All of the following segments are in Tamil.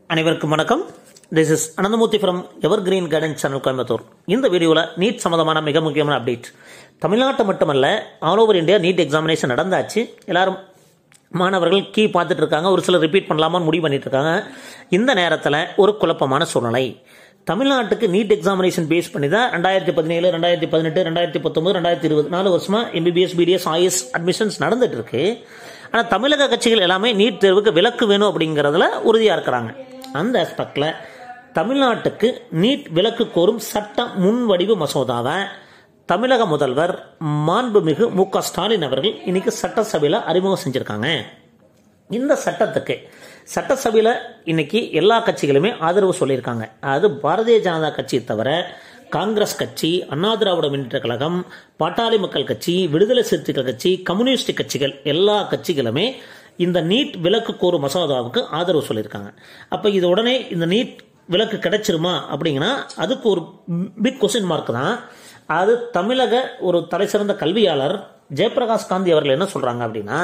அனைவருக்கும் வணக்கம் this is Ananthamoorthy from evergreen guidance channel Coimbatore இந்த வீடியோவில் நீட் சம்மந்தமான மிக முக்கியமான அப்டேட் தமிழ்நாட்டை மட்டுமல்ல all over India NEET examination நடந்தாச்சு எல்லாரும் மாணவர்கள் கீ பார்த்துட்டு இருக்காங்க ஒரு சிலர் ரிப்பீட் பண்ணலாமான்னு முடிவு பண்ணிட்டு இருக்காங்க இந்த நேரத்தில் ஒரு குழப்பமான சூழ்நிலை தமிழ்நாட்டுக்கு நீட் எக்ஸாமினேஷன் பேஸ் பண்ணி தான் ரெண்டாயிரத்தி பதினேழு ரெண்டாயிரத்தி பதினெட்டு ரெண்டாயிரத்தி பத்தொன்பது ரெண்டாயிரத்தி இருபது நாலு வருஷமா எம்பிபிஎஸ் பிடிஎஸ் ஐஎஸ் அட்மிஷன்ஸ் நடந்துட்டு இருக்கு ஆனால் தமிழக கட்சிகள் எல்லாமே நீட் தேர்வுக்கு விலக்கு வேணும் அப்படிங்கிறதுல உறுதியாக இருக்கிறாங்க அந்த ஆஸ்பெக்டில் தமிழ்நாட்டுக்கு நீட் விலக்கு கோரும் சட்ட முன்வடிவு மசோதாவை தமிழக முதல்வர் மாண்புமிகு மு க ஸ்டாலின் அவர்கள் இன்னைக்கு சட்டசபையில் அறிமுகம் செஞ்சிருக்காங்க இந்த சட்டத்துக்கு சட்டசபையில் இன்னைக்கு எல்லா கட்சிகளுமே ஆதரவு சொல்லியிருக்காங்க அது பாரதிய ஜனதா கட்சியை தவிர காங்கிரஸ் கட்சி அண்ணா திராவிட முன்னேற்ற கழகம் பாட்டாளி மக்கள் கட்சி விடுதலை சிறுத்தைகள் கட்சி கம்யூனிஸ்ட் கட்சிகள் எல்லா கட்சிகளுமே இந்த நீட் விலக்கு கோரும் மசோதாவுக்கு ஆதரவு சொல்லியிருக்காங்க அப்போ இது உடனே இந்த நீட் விலக்கு கிடைச்சிருமா அப்படிங்கன்னா அதுக்கு ஒரு பிக் கொஸ்டின் மார்க் தான் அது தமிழக ஒரு தலைசிறந்த கல்வியாளர் ஜெயபிரகாஷ் காந்தி அவர்கள் என்ன சொல்றாங்க அப்படின்னா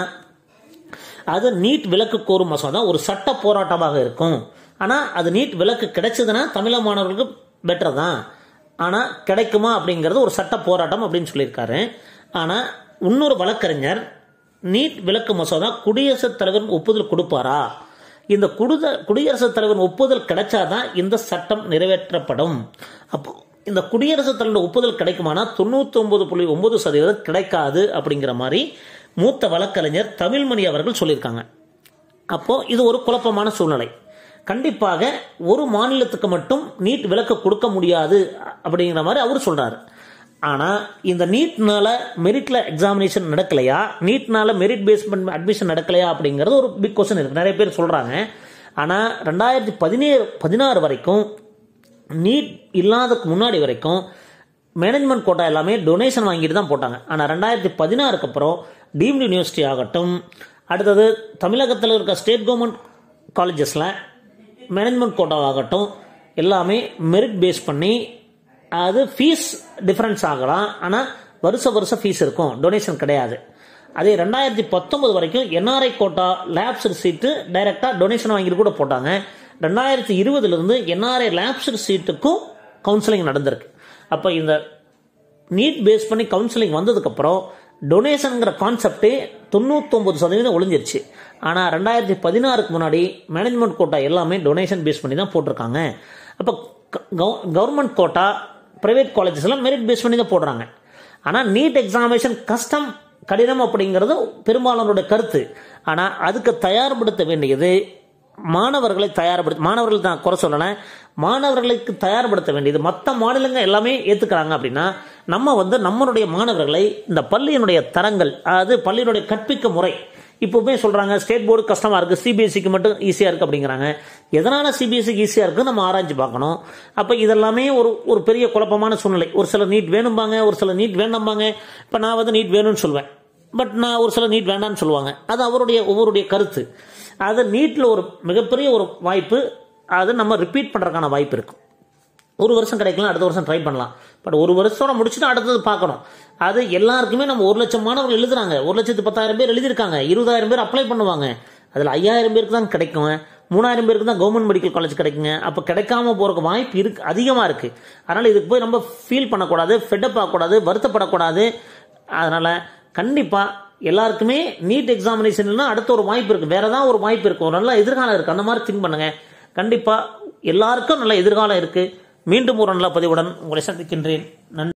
அது நீட் விலக்கு கோரும் மசோதா ஒரு சட்ட போராட்டமாக இருக்கும் ஆனால் அது நீட் விலக்கு கிடைச்சதுன்னா தமிழக மாணவர்களுக்கு பெட்டர் தான் ஆனால் கிடைக்குமா அப்படிங்கிறது ஒரு சட்ட போராட்டம் அப்படின்னு சொல்லியிருக்காரு ஆனால் இன்னொரு வழக்கறிஞர் நீட் விலக்கு மசோதா குடியரசுத் தலைவர் ஒப்புதல் கொடுப்பாரா இந்த குடுத குடியரசுத் தலைவர் ஒப்புதல் கிடைச்சாதான் இந்த சட்டம் நிறைவேற்றப்படும் அப்போ இந்த குடியரசுத் தலைவர் ஒப்புதல் கிடைக்குமானா தொண்ணூத்தி ஒன்பது புள்ளி ஒன்பது சதவீதம் கிடைக்காது அப்படிங்கிற மாதிரி மூத்த வழக்கறிஞர் தமிழ்மணி அவர்கள் சொல்லியிருக்காங்க அப்போ இது ஒரு குழப்பமான சூழ்நிலை கண்டிப்பாக ஒரு மாநிலத்துக்கு மட்டும் நீட் விலக்கு கொடுக்க முடியாது அப்படிங்கிற மாதிரி அவர் சொல்றாரு ஆனா இந்த நீட்னால மெரிட்ல எக்ஸாமினேஷன் நடக்கலையா நீட்னால மெரிட் பேஸ் அட்மிஷன் நடக்கலையா அப்படிங்கிறது ஒரு பிக் கொஸ்டின் இருக்கு நிறைய பேர் சொல்றாங்க ஆனா ரெண்டாயிரத்தி பதினேழு பதினாறு வரைக்கும் நீட் இல்லாததுக்கு முன்னாடி வரைக்கும் மேனேஜ்மெண்ட் கோட்டா எல்லாமே டொனேஷன் வாங்கிட்டு தான் போட்டாங்க ஆனால் ரெண்டாயிரத்தி பதினாறுக்கு அப்புறம் டீம்டு யூனிவர்சிட்டி ஆகட்டும் அடுத்தது தமிழகத்தில் இருக்க ஸ்டேட் கவர்மெண்ட் காலேஜஸில் மேனேஜ்மெண்ட் கோட்டா ஆகட்டும் எல்லாமே மெரிட் பேஸ் பண்ணி அது ஃபீஸ் டிஃப்ரென்ஸ் ஆகலாம் ஆனால் வருஷ வருஷம் ஃபீஸ் இருக்கும் டொனேஷன் கிடையாது அதே ரெண்டாயிரத்தி பத்தொன்பது வரைக்கும் என்ஆர்ஐ கோட்டா லேப்ஸ் சீட்டு டைரெக்டாக டொனேஷன் வாங்கிட்டு கூட போட்டாங்க ரெண்டாயிரத்தி இருபதுலேருந்து என்ஆர்ஐ லேப்ஸ் சீட்டுக்கும் கவுன்சிலிங் நடந்திருக்கு அப்போ இந்த நீட் பேஸ் பண்ணி கவுன்சிலிங் வந்ததுக்கப்புறம் டொனேஷனுங்கிற கான்செப்டே தொண்ணூத்தொம்பது சதவீதம் ஒளிஞ்சிருச்சு ஆனால் ரெண்டாயிரத்தி பதினாறுக்கு முன்னாடி மேனேஜ்மெண்ட் கோட்டா எல்லாமே டொனேஷன் பேஸ் பண்ணி தான் போட்டிருக்காங்க அப்போ கவர்மெண்ட் கோட்டா ப்ரைவேட் காலேஜஸ்லாம் மெரிட் பேஸ் பண்ணி தான் போடுறாங்க ஆனால் நீட் எக்ஸாமினேஷன் கஷ்டம் கடினம் அப்படிங்கிறது பெரும்பாலானோட கருத்து ஆனால் அதுக்கு தயார்படுத்த வேண்டியது மாணவர்களை தயார்படுத்த மாணவர்கள் தான் குறை சொல்லலை மாணவர்களுக்கு தயார்படுத்த வேண்டியது மற்ற மாநிலங்கள் எல்லாமே ஏற்றுக்கிறாங்க அப்படின்னா நம்ம வந்து நம்மளுடைய மாணவர்களை இந்த பள்ளியினுடைய தரங்கள் அதாவது பள்ளியினுடைய கற்பிக்க முறை இப்போவுமே சொல்கிறாங்க ஸ்டேட் போர்டு கஷ்டமாக இருக்குது சிபிஎஸ்சிக்கு மட்டும் ஈஸியாக இருக்குது அப்படிங்கிறாங்க எதனால் சிபிஎஸ்சிக்கு ஈஸியாக இருக்குது நம்ம ஆராய்ச்சி பார்க்கணும் அப்போ இதெல்லாமே ஒரு ஒரு பெரிய குழப்பமான சூழ்நிலை ஒரு சில நீட் வேணும்பாங்க ஒரு சில நீட் வேண்டாம்பாங்க இப்போ நான் வந்து நீட் வேணும்னு சொல்லுவேன் பட் நான் ஒரு சில நீட் வேண்டாம்னு சொல்லுவாங்க அது அவருடைய ஒவ்வொருடைய கருத்து அது நீட்டில் ஒரு மிகப்பெரிய ஒரு வாய்ப்பு அது நம்ம ரிப்பீட் பண்ணுறதுக்கான வாய்ப்பு இருக்கும் ஒரு வருஷம் கிடைக்கலாம் அடுத்த வருஷம் ட்ரை பண்ணலாம் பட் ஒரு வருஷத்தோட முடிச்சுட்டு அடுத்தது பார்க்கணும் அது எல்லாருக்குமே நம்ம ஒரு லட்சம் மாணவர்கள் எழுதுறாங்க ஒரு லட்சத்து பத்தாயிரம் பேர் எழுதியிருக்காங்க இருபதாயிரம் பேர் அப்ளை பண்ணுவாங்க அதில் ஐயாயிரம் பேருக்கு தான் கிடைக்கும் மூணாயிரம் பேருக்கு தான் கவர்மெண்ட் மெடிக்கல் காலேஜ் கிடைக்குங்க அப்போ கிடைக்காம போறதுக்கு வாய்ப்பு இருக்கு அதிகமாக இருக்கு அதனால இதுக்கு போய் நம்ம ஃபீல் பண்ணக்கூடாது ஃபெட்டப் ஆகக்கூடாது வருத்தப்படக்கூடாது அதனால கண்டிப்பாக எல்லாருக்குமே நீட் எக்ஸாமினேஷன்லாம் அடுத்த ஒரு வாய்ப்பு இருக்கு வேற ஏதாவது ஒரு வாய்ப்பு இருக்கு ஒரு நல்ல எதிர்காலம் இருக்கு அந்த மாதிரி திங்க் பண்ணுங்க கண்டிப்பா எல்லாருக்கும் நல்ல எதிர்காலம் இருக்கு மீண்டும் ஒரு நல்ல பதிவுடன் உங்களை சந்திக்கின்றேன் நன்றி